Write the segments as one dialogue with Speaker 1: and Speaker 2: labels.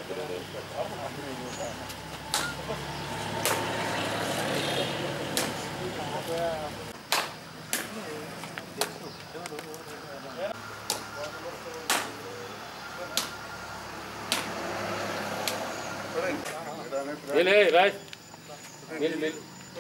Speaker 1: లే రాజ్ నిల్ నిల్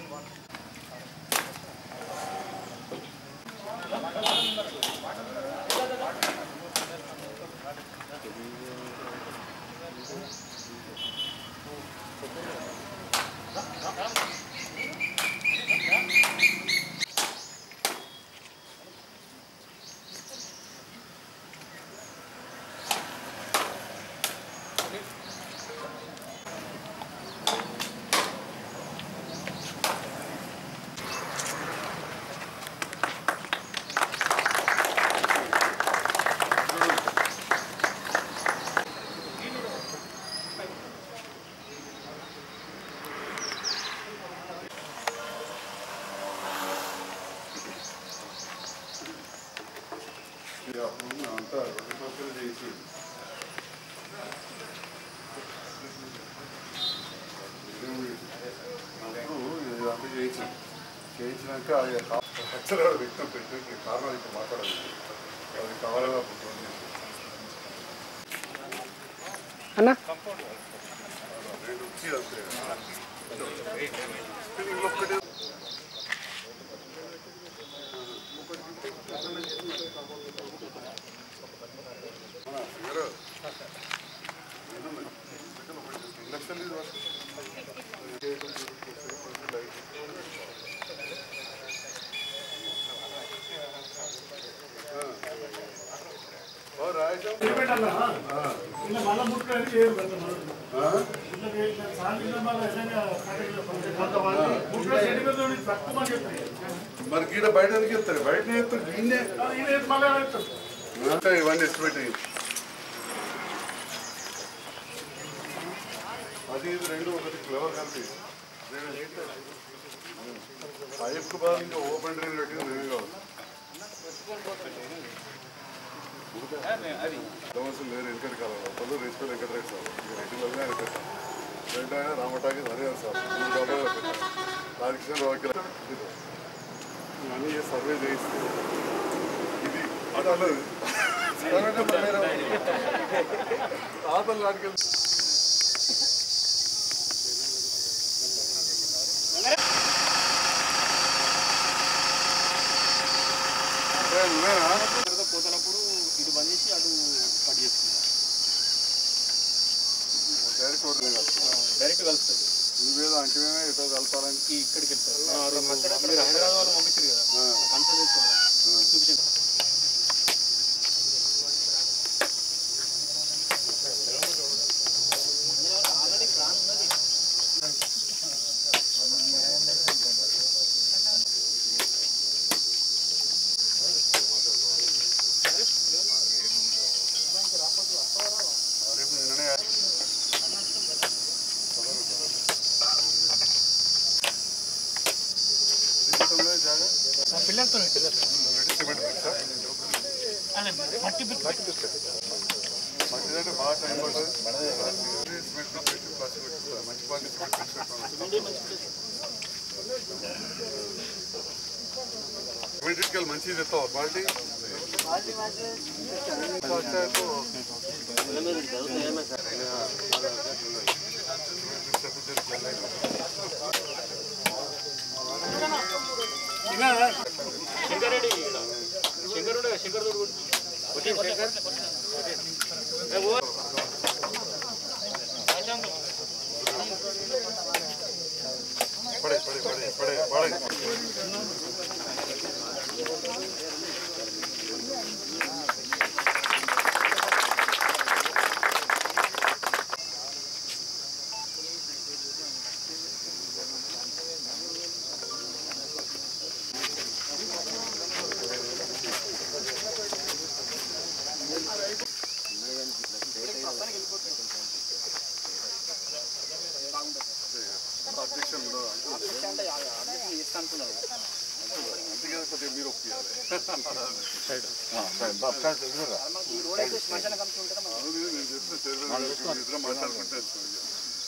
Speaker 2: అంతా రెండు పక్కన చేసి అప్పుడు ఇదంతా చేయించాం చేయించినాక అది అక్షర వ్యక్తం పెట్టి కారణం ఇప్పుడు మాట్లాడాలి అది కావాలని అప్పుడు ఫోన్ చేసి
Speaker 3: అన్నా
Speaker 2: రెండు వచ్చి అంతే ఇంకొకటి మరి గీడ బయట ఎందుకు ఎత్తారు బయట ఎత్తారు దీన్నే అంటే ఇవన్నీ ఎస్టిమేట్ అయ్యింది అది ఇది రెండు ఒకటి ఫ్లేవర్ కలిపి పైప్ బాగా ఇంకా ఓపెన్ డ్రైన్ పెట్టింది నేనే కావాలి సమస్యలు లేరు వెంకట కాలం ఒకళ్ళు రేసుకో వెంకటరెడ్డి సార్ ఇక రెడ్డి వల్ల వెంకట రెండు ఆయన రామటాకి హరియాలి సార్ మూడు డబ్బాలు పెట్టారు రాధాకృష్ణ రావుకి ఇవన్నీ సర్వే చేయిస్తే ఇది అది అన్నది ఆతలు నాటికి నువ్వేనా
Speaker 4: పోతున్నప్పుడు ఇటు బంద్ చేసి అటు కట్ చేసుకున్నాం
Speaker 2: డైరెక్ట్ ఒకటి
Speaker 4: డైరెక్ట్ కలుస్తుంది
Speaker 2: నువ్వేదో అంటే ఎటో కలపాలని
Speaker 4: ఈ ఇక్కడికి వెళ్తారు మీరు హైదరాబాద్ వాళ్ళు పంపించారు కదా కన్సల్ట్ చేసుకోవాలి చూపించండి
Speaker 2: రేపు నిన్ననే తీసుకుంటుందా జాగా
Speaker 4: పిల్లలతో
Speaker 2: రెడీ సిమెంట్ మిక్సా
Speaker 4: మట్టి
Speaker 2: మంచిదంటే బాగా టైం పడుతుంది సిమెంట్ మిక్స్ పెట్టి ప్లాస్టిక్ పెట్టిస్తా మంచి క్వాలిటీ సిమెంట్ మిక్స్ పెట్టాను సిమెంట్ ఇటుకలు మంచిది తెస్తావా క్వాలిటీ
Speaker 4: శంకరెడ్డి శంకరుడు శంకర్ తోడు
Speaker 2: పడే పడే పడే పడే పడే
Speaker 4: ఈ రోడ్ అయితే శ్మశాన కమిటీ ఉంటుందా మాకు?
Speaker 2: అవును, నేను చెప్పిన చైర్మన్ గారికి ఇద్దరం మాట్లాడుకుంటే వచ్చాం ఇక.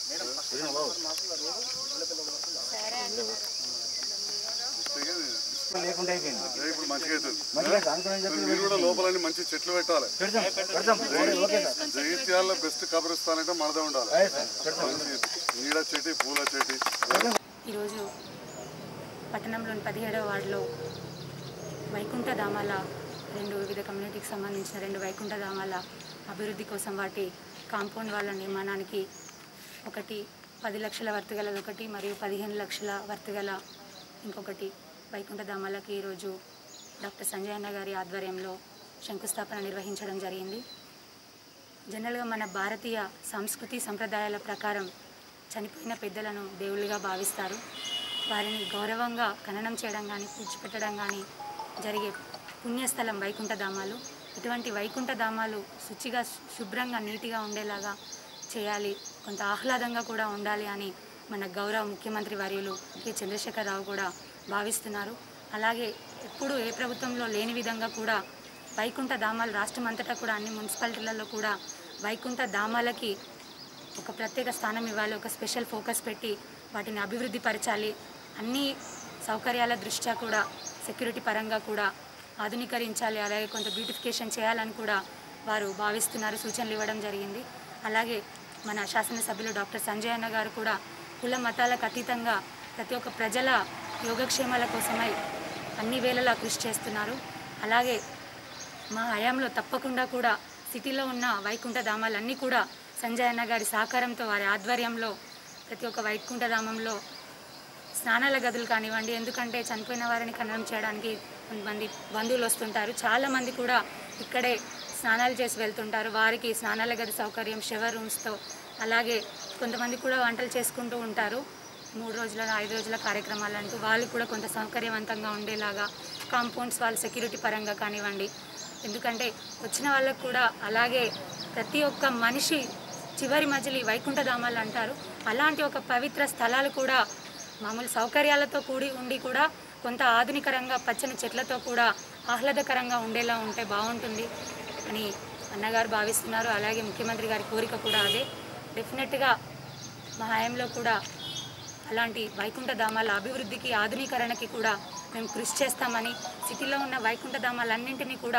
Speaker 2: వస్తేగా నేను-
Speaker 4: లేకుండా అయిపోయింది
Speaker 2: ఏ, ఇప్పుడు మంచిగా అవుతుంది
Speaker 4: మంచిగా అనుకుని చెప్పి
Speaker 2: మీరు కూడా లోపలని మంచి చెట్లు పెట్టాలి
Speaker 4: పెడతాం పెడతాం ఓకే సార్
Speaker 2: జగిత్యాల బెస్ట్ కబరిస్తాన్ అంటే మనదే ఉండాలి
Speaker 4: అదే సార్ పెడతాం
Speaker 2: మంచి నీడ చెట్టి పూల చెట్టి
Speaker 3: ఈరోజు పట్టణంలోని పదిహేడవ వార్డులో వైకుంఠ ధామాల రెండు వివిధ కమ్యూనిటీకి సంబంధించిన రెండు వైకుంఠ ధామాల అభివృద్ధి కోసం వాటి కాంపౌండ్ వాళ్ళ నిర్మాణానికి ఒకటి పది లక్షల వర్తుగలది ఒకటి మరియు పదిహేను లక్షల వర్తుగల ఇంకొకటి వైకుంఠ ధామాలకి ఈరోజు డాక్టర్ సంజయ్ అన్న గారి ఆధ్వర్యంలో శంకుస్థాపన నిర్వహించడం జరిగింది జనరల్గా మన భారతీయ సంస్కృతి సంప్రదాయాల ప్రకారం చనిపోయిన పెద్దలను దేవుళ్ళుగా భావిస్తారు వారిని గౌరవంగా ఖననం చేయడం కానీ పూడ్చిపెట్టడం కానీ జరిగే పుణ్యస్థలం వైకుంఠ ధామాలు ఇటువంటి వైకుంఠ ధామాలు శుచిగా శుభ్రంగా నీటిగా ఉండేలాగా చేయాలి కొంత ఆహ్లాదంగా కూడా ఉండాలి అని మన గౌరవ ముఖ్యమంత్రి వర్యులు కె చంద్రశేఖరరావు కూడా భావిస్తున్నారు అలాగే ఎప్పుడు ఏ ప్రభుత్వంలో లేని విధంగా కూడా వైకుంఠ ధామాలు రాష్ట్రం అంతటా కూడా అన్ని మున్సిపాలిటీలలో కూడా వైకుంఠ ధామాలకి ఒక ప్రత్యేక స్థానం ఇవ్వాలి ఒక స్పెషల్ ఫోకస్ పెట్టి వాటిని అభివృద్ధి పరచాలి అన్ని సౌకర్యాల దృష్ట్యా కూడా సెక్యూరిటీ పరంగా కూడా ఆధునీకరించాలి అలాగే కొంత బ్యూటిఫికేషన్ చేయాలని కూడా వారు భావిస్తున్నారు సూచనలు ఇవ్వడం జరిగింది అలాగే మన శాసనసభ్యులు డాక్టర్ సంజయ్ అన్న గారు కూడా కుల మతాలకు అతీతంగా ప్రతి ఒక్క ప్రజల యోగక్షేమాల కోసమై అన్ని వేళలా కృషి చేస్తున్నారు అలాగే మా హయాంలో తప్పకుండా కూడా సిటీలో ఉన్న వైకుంఠ ధామాలన్నీ కూడా సంజయ్ అన్న గారి సహకారంతో వారి ఆధ్వర్యంలో ప్రతి ఒక్క వైకుంఠ ధామంలో స్నానాల గదులు కానివ్వండి ఎందుకంటే చనిపోయిన వారిని ఖననం చేయడానికి కొంతమంది బంధువులు వస్తుంటారు చాలామంది కూడా ఇక్కడే స్నానాలు చేసి వెళ్తుంటారు వారికి స్నానాల గది సౌకర్యం షవర్ రూమ్స్తో అలాగే కొంతమంది కూడా వంటలు చేసుకుంటూ ఉంటారు మూడు రోజుల ఐదు రోజుల కార్యక్రమాలు అంటూ వాళ్ళు కూడా కొంత సౌకర్యవంతంగా ఉండేలాగా కాంపౌండ్స్ వాళ్ళ సెక్యూరిటీ పరంగా కానివ్వండి ఎందుకంటే వచ్చిన వాళ్ళకు కూడా అలాగే ప్రతి ఒక్క మనిషి చివరి మజిలీ వైకుంఠ ధామాలు అంటారు అలాంటి ఒక పవిత్ర స్థలాలు కూడా మామూలు సౌకర్యాలతో కూడి ఉండి కూడా కొంత ఆధునికరంగా పచ్చని చెట్లతో కూడా ఆహ్లాదకరంగా ఉండేలా ఉంటే బాగుంటుంది అని అన్నగారు భావిస్తున్నారు అలాగే ముఖ్యమంత్రి గారి కోరిక కూడా అదే డెఫినెట్గా మా హయాంలో కూడా అలాంటి వైకుంఠ ధామాల అభివృద్ధికి ఆధునీకరణకి కూడా మేము కృషి చేస్తామని సిటీలో ఉన్న వైకుంఠ ధామాలన్నింటినీ కూడా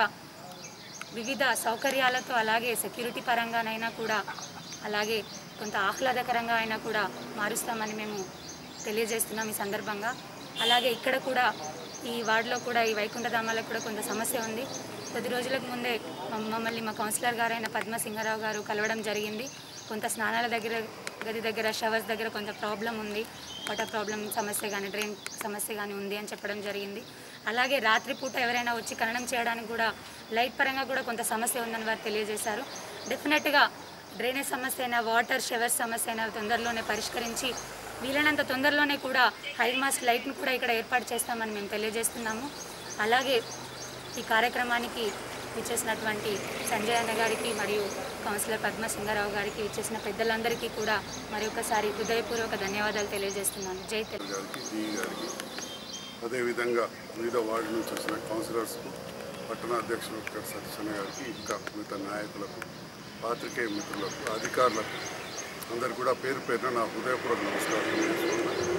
Speaker 3: వివిధ సౌకర్యాలతో అలాగే సెక్యూరిటీ పరంగానైనా కూడా అలాగే కొంత ఆహ్లాదకరంగా అయినా కూడా మారుస్తామని మేము తెలియజేస్తున్నాం ఈ సందర్భంగా అలాగే ఇక్కడ కూడా ఈ వార్డులో కూడా ఈ వైకుంఠ ధామాలకు కూడా కొంత సమస్య ఉంది కొద్ది రోజులకు ముందే మమ్మ- మమ్మల్ని మా కౌన్సిలర్ గారైన పద్మ సింగారావు గారు కలవడం జరిగింది కొంత స్నానాల దగ్గర గది దగ్గర షవర్స్ దగ్గర కొంత ప్రాబ్లం ఉంది వాటర్ ప్రాబ్లం సమస్య కానీ డ్రైన్ సమస్య కానీ ఉంది అని చెప్పడం జరిగింది అలాగే రాత్రిపూట ఎవరైనా వచ్చి ఖననం చేయడానికి కూడా లైట్ పరంగా కూడా కొంత సమస్య ఉందని వారు తెలియజేశారు డెఫినెట్గా డ్రైనేజ్ సమస్య అయినా వాటర్ షవర్ సమస్య అయినా తొందరలోనే పరిష్కరించి వీలైనంత తొందరలోనే కూడా హై మాస్ట్ లైట్ను కూడా ఇక్కడ ఏర్పాటు చేస్తామని మేము తెలియజేస్తున్నాము అలాగే ఈ కార్యక్రమానికి ఇచ్చేసినటువంటి సంజయ్ అన్న గారికి మరియు కౌన్సిలర్ పద్మ సింగారావు గారికి ఇచ్చేసిన పెద్దలందరికీ కూడా మరి ఒకసారి హృదయపూర్వక ధన్యవాదాలు తెలియజేస్తున్నాను జై తెలంగాణ
Speaker 2: గారికి డి గారికి అదేవిధంగా వివిధ వార్డు నుంచి వచ్చిన కౌన్సిలర్స్కు పట్టణ అధ్యక్షులు డాక్టర్ సతీశన్న గారికి ఇంకా మిగతా నాయకులకు పాత్రికేయ మిత్రులకు అధికారులకు అందరు కూడా పేరు పేరున నా హృదయపూర్వక నమస్కారం తెలియజేస్తున్నాను.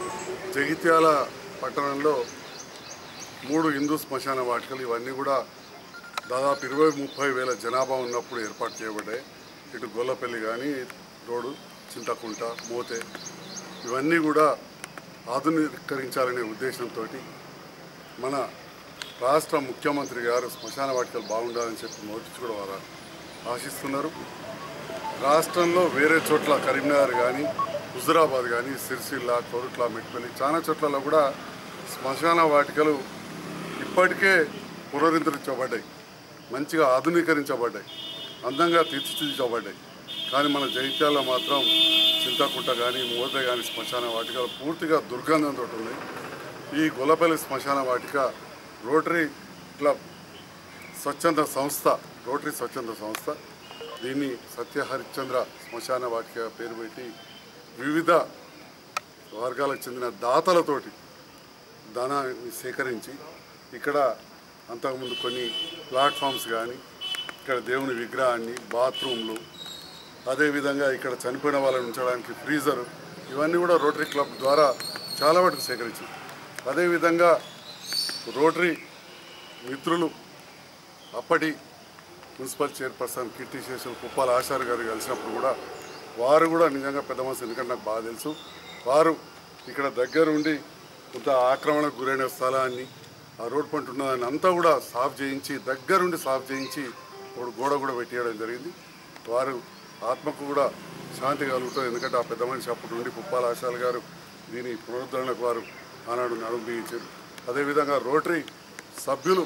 Speaker 2: జగిత్యాల పట్టణంలో మూడు హిందూ శ్మశాన వాటికలు ఇవన్నీ కూడా దాదాపు ఇరవై ముప్పై వేల జనాభా ఉన్నప్పుడు ఏర్పాటు చేయబడ్డాయి ఇటు గొల్లపల్లి కానీ రోడ్డు చింతకుంట మోతే ఇవన్నీ కూడా ఆధునీకరించాలనే ఉద్దేశంతో మన రాష్ట్ర ముఖ్యమంత్రి గారు శ్మశాన వాటికలు బాగుండాలని చెప్పి నోటీస్ కూడా వారు ఆశిస్తున్నారు రాష్ట్రంలో వేరే చోట్ల కరీంనగర్ కానీ హుజురాబాద్ కానీ సిరిసిల్ల కోరుట్ల మెట్పల్లి చాలా చోట్లలో కూడా శ్మశాన వాటికలు ఇప్పటికే పునరుద్ధరించబడ్డాయి మంచిగా ఆధునీకరించబడ్డాయి అందంగా తీర్చిదిద్దబడ్డాయి కానీ మన జైత్యాల్లో మాత్రం చింతకుంట కానీ మూత కానీ శ్మశాన వాటికలు పూర్తిగా దుర్గంధంతో ఉన్నాయి ఈ గొల్లపల్లి శ్మశాన వాటిక రోటరీ క్లబ్ స్వచ్ఛంద సంస్థ రోటరీ స్వచ్ఛంద సంస్థ దీన్ని సత్య హరిశ్చంద్ర శ్మశాన వాటిక పేరు పెట్టి వివిధ వర్గాలకు చెందిన దాతలతోటి ధనాన్ని సేకరించి ఇక్కడ అంతకుముందు కొన్ని ప్లాట్ఫామ్స్ కానీ ఇక్కడ దేవుని విగ్రహాన్ని బాత్రూమ్లు అదేవిధంగా ఇక్కడ చనిపోయిన వాళ్ళని ఉంచడానికి ఫ్రీజర్ ఇవన్నీ కూడా రోటరీ క్లబ్ ద్వారా చాలా మటుకు సేకరించింది అదేవిధంగా రోటరీ మిత్రులు అప్పటి మున్సిపల్ చైర్పర్సన్ కీర్తి శేషులు కుప్పాల ఆచార్ గారు కలిసినప్పుడు కూడా వారు కూడా నిజంగా పెద్ద మనసు ఎందుకంటే నాకు బాగా తెలుసు వారు ఇక్కడ దగ్గరుండి కొంత ఆక్రమణకు గురైన స్థలాన్ని ఆ రోడ్ పంట ఉన్నదాన్ని అంతా కూడా సాఫ్ చేయించి దగ్గరుండి సాఫ్ చేయించి ఒక గోడ కూడా పెట్టేయడం జరిగింది వారు ఆత్మకు కూడా శాంతి కలుగుతుంది ఎందుకంటే ఆ పెద్ద మనిషి అప్పటి నుండి కుప్పాల ఆశాల్ గారు దీని పునరుద్ధరణకు వారు ఆనాడు నడుము బిగించారు అదేవిధంగా రోటరీ సభ్యులు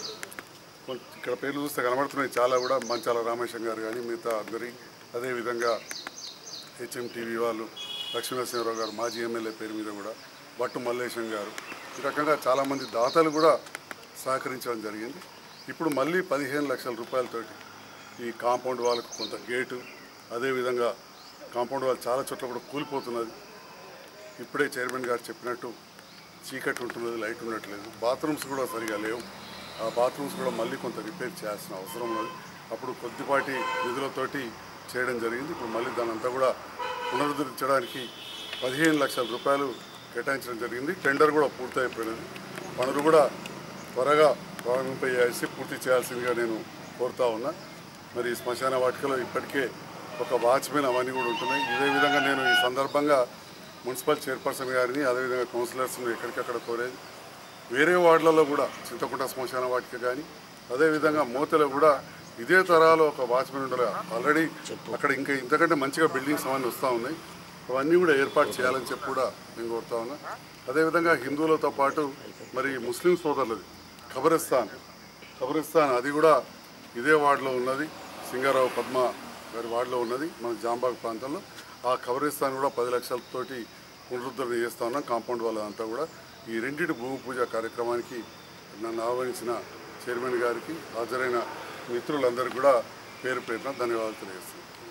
Speaker 2: కొంత ఇక్కడ పేర్లు చూస్తే కనబడుతున్నాయి చాలా కూడా మంచాల రామేశం గారు కానీ మిగతా అందరి అదేవిధంగా హెచ్ఎంటీవీ వాళ్ళు లక్ష్మీనరసింహరావు గారు మాజీ ఎమ్మెల్యే పేరు మీద కూడా భట్టు మల్లేశం గారు ఈ రకంగా చాలామంది దాతలు కూడా సహకరించడం జరిగింది ఇప్పుడు మళ్ళీ పదిహేను లక్షల రూపాయలతోటి ఈ కాంపౌండ్ వాళ్ళకు కొంత గేటు అదేవిధంగా కాంపౌండ్ వాళ్ళు చాలా చోట్ల కూడా కూలిపోతున్నది ఇప్పుడే చైర్మన్ గారు చెప్పినట్టు చీకటి ఉంటున్నది లైట్ ఉండట్లేదు బాత్రూమ్స్ కూడా సరిగా లేవు ఆ బాత్రూమ్స్ కూడా మళ్ళీ కొంత రిపేర్ చేయాల్సిన అవసరం ఉన్నది అప్పుడు కొద్దిపాటి నిధులతోటి చేయడం జరిగింది ఇప్పుడు మళ్ళీ దాని అంతా కూడా పునరుద్ధరించడానికి పదిహేను లక్షల రూపాయలు కేటాయించడం జరిగింది టెండర్ కూడా పూర్తయిపోయినది పనులు కూడా త్వరగా ప్రారంభింపజేసి పూర్తి చేయాల్సిందిగా నేను కోరుతా ఉన్నా మరి ఈ శ్మశాన వాటికలో ఇప్పటికే ఒక వాచ్మెన్ అవన్నీ కూడా ఉంటున్నాయి ఇదే విధంగా నేను ఈ సందర్భంగా మున్సిపల్ చైర్పర్సన్ గారిని అదేవిధంగా కౌన్సిలర్స్ని ఎక్కడికక్కడ కోరేది వేరే వార్డులలో కూడా చింతకుంట శ్మశాన వాటిక కానీ అదేవిధంగా మోతలో కూడా ఇదే తరాలో ఒక వాచ్మెన్ ఉండాలి ఆల్రెడీ అక్కడ ఇంకా ఇంతకంటే మంచిగా బిల్డింగ్స్ అవన్నీ వస్తూ ఉన్నాయి అవన్నీ కూడా ఏర్పాటు చేయాలని చెప్పి కూడా నేను కోరుతా ఉన్నా అదేవిధంగా హిందువులతో పాటు మరి ముస్లిం సోదరులది ఖబరిస్తాన్ ఖబరిస్తాన్ అది కూడా ఇదే వార్డులో ఉన్నది సింగారావు పద్మ గారి వార్డులో ఉన్నది మన జాంబాగ్ ప్రాంతంలో ఆ ఖబరిస్తాన్ కూడా పది లక్షలతోటి పునరుద్ధరణ చేస్తా ఉన్నాం కాంపౌండ్ వాళ్ళంతా కూడా ఈ రెండింటి భూమి పూజ కార్యక్రమానికి నన్ను ఆహ్వానించిన చైర్మన్ గారికి హాజరైన మిత్రులందరికీ కూడా పేరు పేరున ధన్యవాదాలు తెలియజేస్తున్నాను